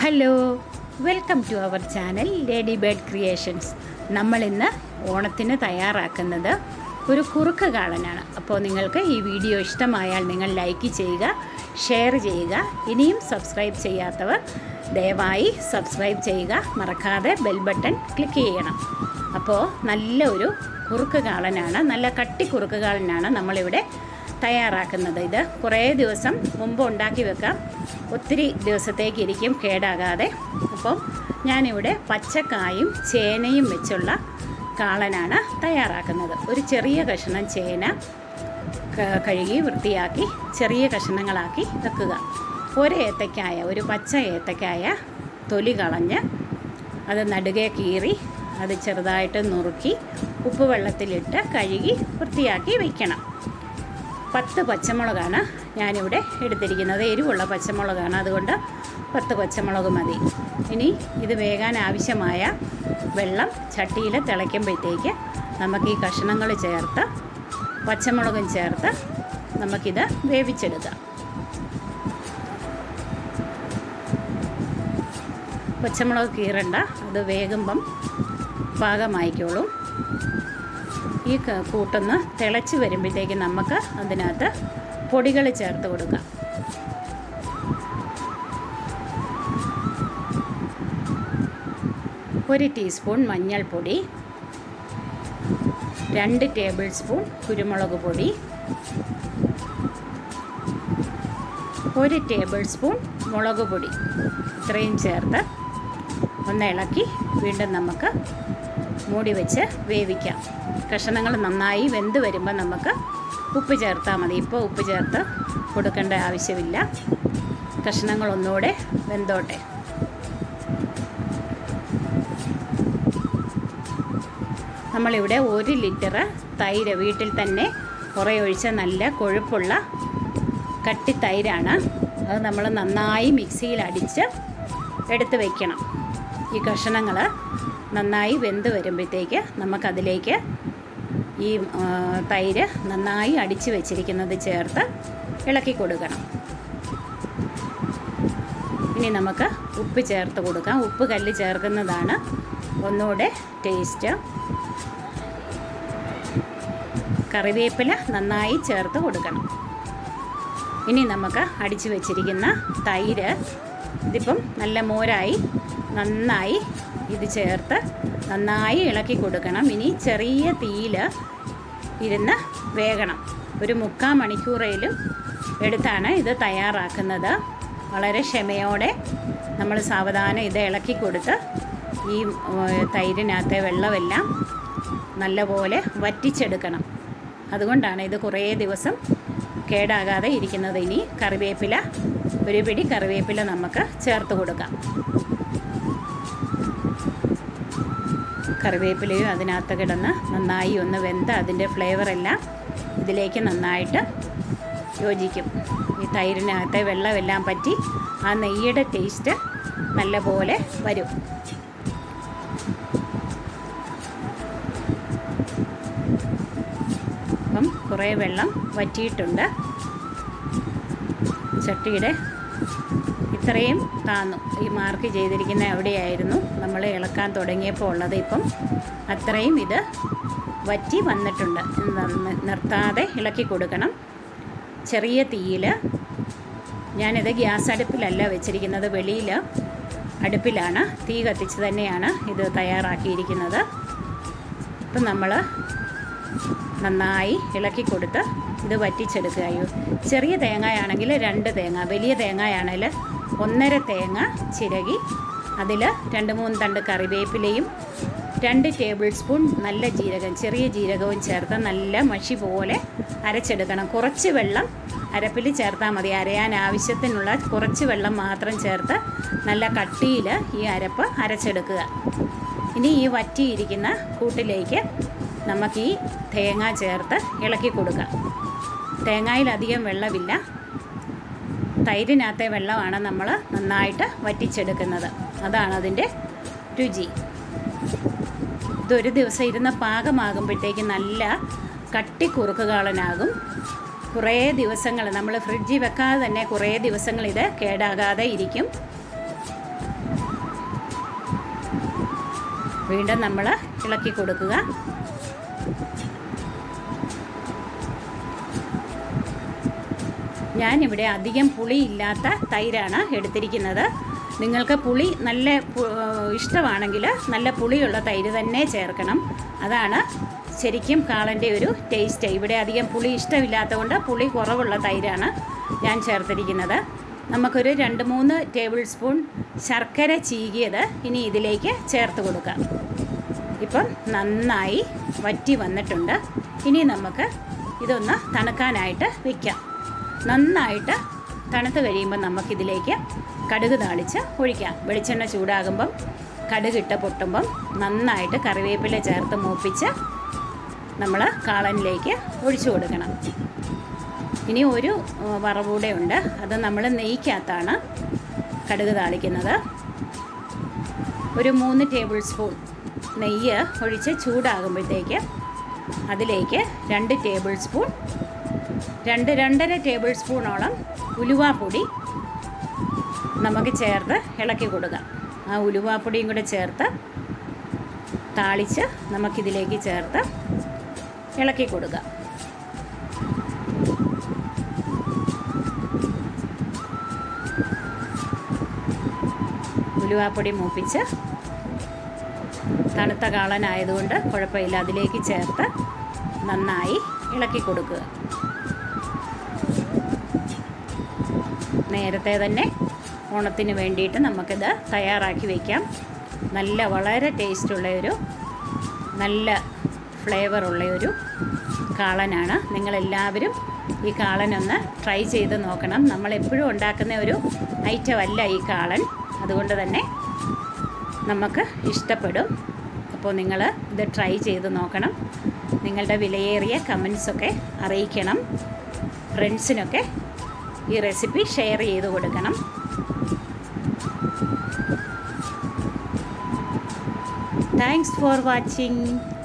hello welcome to our channel lady bird creations നമ്മളിന്ന് ഓണത്തിന് തയ്യാറാക്കുന്നത് ഒരു കുറുക്ക് കാളനാണ് അപ്പോൾ നിങ്ങൾക്ക് ഈ വീഡിയോ ഇഷ്ടമായാൽ നിങ്ങൾ ലൈക്ക് ചെയ്യുക ഷെയർ ചെയ്യുക ഇനിയും സബ്സ്ക്രൈബ് ചെയ്യാത്തവർ ദയവായി സബ്സ്ക്രൈബ് ചെയ്യുക മറക്കാതെ ബെൽ ബട്ടൺ ക്ലിക്ക് ചെയ്യണം അപ്പോൾ നല്ല ഒരു കുറുക്ക് കാളനാണ് നല്ല കട്ടി കുറുക്ക് കാളനാണ് നമ്മളിവിടെ തയ്യാറാക്കുന്നത് ഇത് കുറേ ദിവസം മുമ്പ് ഉണ്ടാക്കി വെക്കാം ഒത്തിരി ദിവസത്തേക്ക് ഇരിക്കും കേടാകാതെ അപ്പോൾ ഞാനിവിടെ പച്ചക്കായും ചേനയും വെച്ചുള്ള കാളനാണ് തയ്യാറാക്കുന്നത് ഒരു ചെറിയ കഷ്ണം ചേന ക- കഴുകി വൃത്തിയാക്കി ചെറിയ കഷ്ണങ്ങളാക്കി വെക്കുക ഒരു ഏത്തക്കായ ഒരു പച്ച ഏത്തക്കായ തൊലി കളഞ്ഞ് അത് നടുകെ കീറി അത് ചെറുതായിട്ട് നുറുക്കി ഉപ്പ് വെള്ളത്തിലിട്ട് കഴുകി വൃത്തിയാക്കി വയ്ക്കണം പത്ത് പച്ചമുളകാണ് ഞാനിവിടെ എടുത്തിരിക്കുന്നത് എരിവുള്ള പച്ചമുളകാണ് അതുകൊണ്ട് പത്ത് പച്ചമുളക് മതി ഇനി ഇത് വേകാൻ ആവശ്യമായ വെള്ളം ചട്ടിയിൽ തിളയ്ക്കുമ്പോഴത്തേക്ക് നമുക്ക് ഈ കഷ്ണങ്ങൾ ചേർത്ത് പച്ചമുളകും ചേർത്ത് നമുക്കിത് വേവിച്ചെടുക്കാം പച്ചമുളക് കീറണ്ട അത് വേകുമ്പം പാകമായിക്കോളും ഈ ക- കൂട്ടൊന്ന് തിളച്ച് വരുമ്പോഴത്തേക്ക് നമുക്ക് അതിനകത്ത് പൊടികൾ ചേർത്ത് കൊടുക്കാം ഒരു ടീസ്പൂൺ മഞ്ഞൾപ്പൊടി രണ്ട് ടേബിൾ സ്പൂൺ കുരുമുളക് പൊടി ഒരു ടേബിൾ സ്പൂൺ മുളക് പൊടി ഇത്രയും ചേർത്ത് ഒന്ന് ഇളക്കി വീണ്ടും നമുക്ക് മൂടി വെച്ച് വേവിക്കാം കഷ്ണങ്ങൾ നന്നായി വെന്ത് വരുമ്പോൾ നമുക്ക് ഉപ്പ് ചേർത്താൽ മതി ഇപ്പോൾ ഉപ്പ് ചേർത്ത് കൊടുക്കേണ്ട ആവശ്യമില്ല കഷ്ണങ്ങൾ ഒന്നുകൂടെ വെന്തോട്ടെ നമ്മളിവിടെ ഒരു ലിറ്റർ തൈര് വീട്ടിൽ തന്നെ ഉറയൊഴിച്ച നല്ല കൊഴുപ്പുള്ള കട്ടി തൈരാണ് അത് നമ്മൾ നന്നായി മിക്സിയിൽ അടിച്ച് എടുത്ത് വയ്ക്കണം ഈ കഷണങ്ങൾ നന്നായി വെന്ത് വരുമ്പോഴത്തേക്ക് നമുക്കതിലേക്ക് ഈ ആ, തൈര് നന്നായി അടിച്ച് വെച്ചിരിക്കുന്നത് ചേർത്ത് ഇളക്കി കൊടുക്കണം ഇനി നമുക്ക് ഉപ്പ് ചേർത്ത് കൊടുക്കാം ഉപ്പ് കല്ല് ചേർക്കുന്നതാണ് ഒന്നുകൂടെ ടേസ്റ്റ് കറിവേപ്പില നന്നായി ചേർത്ത് കൊടുക്കണം ഇനി നമുക്ക് അടിച്ചു വെച്ചിരിക്കുന്ന തൈര് ഇതിപ്പം നല്ല മോരായി നന്നായി ഇത് ചേർത്ത് നന്നായി ഇളക്കി കൊടുക്കണം ഇനി ചെറിയ തീയിൽ ഇരുന്ന് വേകണം ഒരു മുക്കാൽ മണിക്കൂറേലും എടുത്താണ് ഇത് തയ്യാറാക്കുന്നത് വളരെ ക്ഷമയോടെ നമ്മൾ സാവധാനം ഇത് ഇളക്കി കൊടുത്ത് ഈ ഏഹ്, തൈരിനകത്തെ വെള്ളമെല്ലാം നല്ലപോലെ വറ്റിച്ചെടുക്കണം അതുകൊണ്ടാണ് ഇത് കുറേ ദിവസം കേടാകാതെ ഇരിക്കുന്നത് ഇനി കറിവേപ്പില ഒരു പിടി കറിവേപ്പില നമുക്ക് ചേർത്ത് കൊടുക്കാം കറിവേപ്പിലയും അതിനകത്ത് കിടന്ന് നന്നായി ഒന്ന് വെന്ത് അതിൻ്റെ ഫ്ലേവറെല്ലാം ഇതിലേക്ക് നന്നായിട്ട് യോജിക്കും ഈ തൈരിനകത്തെ വെള്ളമെല്ലാം പറ്റി ആ നെയ്യുടെ ടേസ്റ്റ് നല്ലപോലെ വരും അപ്പം കുറേ വെള്ളം വറ്റിയിട്ടുണ്ട് ചട്ടിയുടെ ഇത്രയും താന്നു ഈ മാർക്ക് ചെയ്തിരിക്കുന്ന എവിടെയായിരുന്നു നമ്മൾ ഇളക്കാൻ തുടങ്ങിയപ്പോൾ ഉള്ളത് ഇപ്പം അത്രയും ഇത് വറ്റി വന്നിട്ടുണ്ട് ന- നിർത്താതെ ഇളക്കി കൊടുക്കണം ചെറിയ തീയിൽ ഞാനിത് ഗ്യാസ് അടുപ്പിലല്ല വെച്ചിരിക്കുന്നത് വെളിയിൽ അടുപ്പിലാണ് തീ കത്തിച്ച് തന്നെയാണ് ഇത് തയ്യാറാക്കിയിരിക്കുന്നത് ഇപ്പം നമ്മൾ നന്നായി ഇളക്കി കൊടുത്ത് ഇത് വറ്റിച്ചെടുക്കുകയോ ചെറിയ തേങ്ങയാണെങ്കിൽ രണ്ട് തേങ്ങ വലിയ തേങ്ങയാണെങ്കിൽ ഒന്നര തേങ്ങ ചിരകി അതിൽ രണ്ട് മൂന്ന് തണ്ട് കറിവേപ്പിലയും രണ്ട് ടേബിൾ സ്പൂൺ നല്ല ജീരകം ചെറിയ ജീരകവും ചേർത്ത് നല്ല മഷി പോലെ അരച്ചെടുക്കണം കുറച്ച് വെള്ളം അരപ്പിൽ ചേർത്താൽ മതി അരയാൻ ആവശ്യത്തിനുള്ള കുറച്ച് വെള്ളം മാത്രം ചേർത്ത് നല്ല കട്ടിയിൽ ഈ അരപ്പ് അരച്ചെടുക്കുക ഇനി ഈ വറ്റിയിരിക്കുന്ന കൂട്ടിലേക്ക് നമുക്ക് ഈ തേങ്ങ ചേർത്ത് ഇളക്കി കൊടുക്കാം തേങ്ങയിൽ അധികം വെള്ളമില്ല തൈരിനകത്തെ വെള്ളമാണ് നമ്മൾ നന്നായിട്ട് വറ്റിച്ചെടുക്കുന്നത് അതാണ് അതിൻ്റെ രുചി ഇതൊരു ദിവസം ഇരുന്ന് പാകമാകുമ്പോഴത്തേക്ക് നല്ല കട്ടി കുറുക്കുകാളനാകും കുറേ ദിവസങ്ങൾ നമ്മൾ ഫ്രിഡ്ജിൽ വെക്കാതെ തന്നെ കുറേ ദിവസങ്ങൾ ഇത് കേടാകാതെ ഇരിക്കും വീണ്ടും നമ്മൾ ഇളക്കി കൊടുക്കുക ഞാനിവിടെ അധികം പുളി ഇല്ലാത്ത തൈരാണ് എടുത്തിരിക്കുന്നത് നിങ്ങൾക്ക് പുളി നല്ല പു- ഇഷ്ടമാണെങ്കിൽ നല്ല പുളിയുള്ള തൈര് തന്നെ ചേർക്കണം അതാണ് ശരിക്കും കാളൻ്റെ ഒരു ടേസ്റ്റ് ഇവിടെ അധികം പുളി ഇഷ്ടമില്ലാത്തതുകൊണ്ട് പുളി കുറവുള്ള തൈരാണ് ഞാൻ ചേർത്തിരിക്കുന്നത് നമുക്കൊരു രണ്ട് മൂന്ന് ടേബിൾ സ്പൂൺ ശർക്കര ചീകിയത് ഇനി ഇതിലേക്ക് ചേർത്ത് കൊടുക്കാം ഇപ്പം നന്നായി വറ്റി വന്നിട്ടുണ്ട് ഇനി നമുക്ക് ഇതൊന്ന് തണുക്കാനായിട്ട് വയ്ക്കാം നന്നായിട്ട് തണുത്ത് കഴിയുമ്പോൾ നമുക്കിതിലേക്ക് കടുക് താളിച്ച് ഒഴിക്കാം വെളിച്ചെണ്ണ ചൂടാകുമ്പം കടുകിട്ട് പൊട്ടുമ്പം നന്നായിട്ട് കറിവേപ്പില ചേർത്ത് മൂപ്പിച്ച് നമ്മൾ കാളനിലേക്ക് ഒഴിച്ചു കൊടുക്കണം ഇനി ഒരു ഏഹ്, വറവൂടെ ഉണ്ട് അത് നമ്മൾ നെയ്ക്കകത്താണ് കടുക് താളിക്കുന്നത് ഒരു മൂന്ന് ടേബിൾ സ്പൂൺ നെയ്യ് ഒഴിച്ച് ചൂടാകുമ്പോഴത്തേക്ക് അതിലേക്ക് രണ്ട് ടേബിൾ സ്പൂൺ രണ്ട് രണ്ടര ടേബിൾ സ്പൂണോളം ഉലുവാപ്പൊടി നമുക്ക് ചേർത്ത് ഇളക്കി കൊടുക്കാം ആ ഉലുവാപ്പൊടിയും കൂടെ ചേർത്ത് താളിച്ച് നമുക്കിതിലേക്ക് ചേർത്ത് ഇളക്കി കൊടുക്കാം ഉലുവാപ്പൊടി മൂപ്പിച്ച് തണുത്ത കാളനായതുകൊണ്ട് കുഴപ്പമില്ല അതിലേക്ക് ചേർത്ത് നന്നായി ഇളക്കി കൊടുക്കുക നേരത്തെ തന്നെ ഓണത്തിന് വേണ്ടിയിട്ട് നമുക്കിത് തയ്യാറാക്കി വയ്ക്കാം നല്ല വളരെ ടേസ്റ്റുള്ള ഒരു നല്ല ഫ്ലേവറുള്ള ഒരു കാളനാണ് നിങ്ങളെല്ലാവരും ഈ കാളനൊന്ന് ട്രൈ ചെയ്ത് നോക്കണം നമ്മളെപ്പോഴും ഉണ്ടാക്കുന്ന ഒരു ഐറ്റം അല്ല ഈ കാളൻ അതുകൊണ്ട് തന്നെ നമുക്ക് ഇഷ്ടപ്പെടും അപ്പോൾ നിങ്ങൾ ഇത് ട്രൈ ചെയ്ത് നോക്കണം നിങ്ങളുടെ വിലയേറിയ കമൻസൊക്കെ അറിയിക്കണം ഫ്രണ്ട്സിനൊക്കെ ഈ റെസിപ്പി ഷെയർ ചെയ്ത് കൊടുക്കണം താങ്ക്സ് ഫോർ വാച്ചിങ്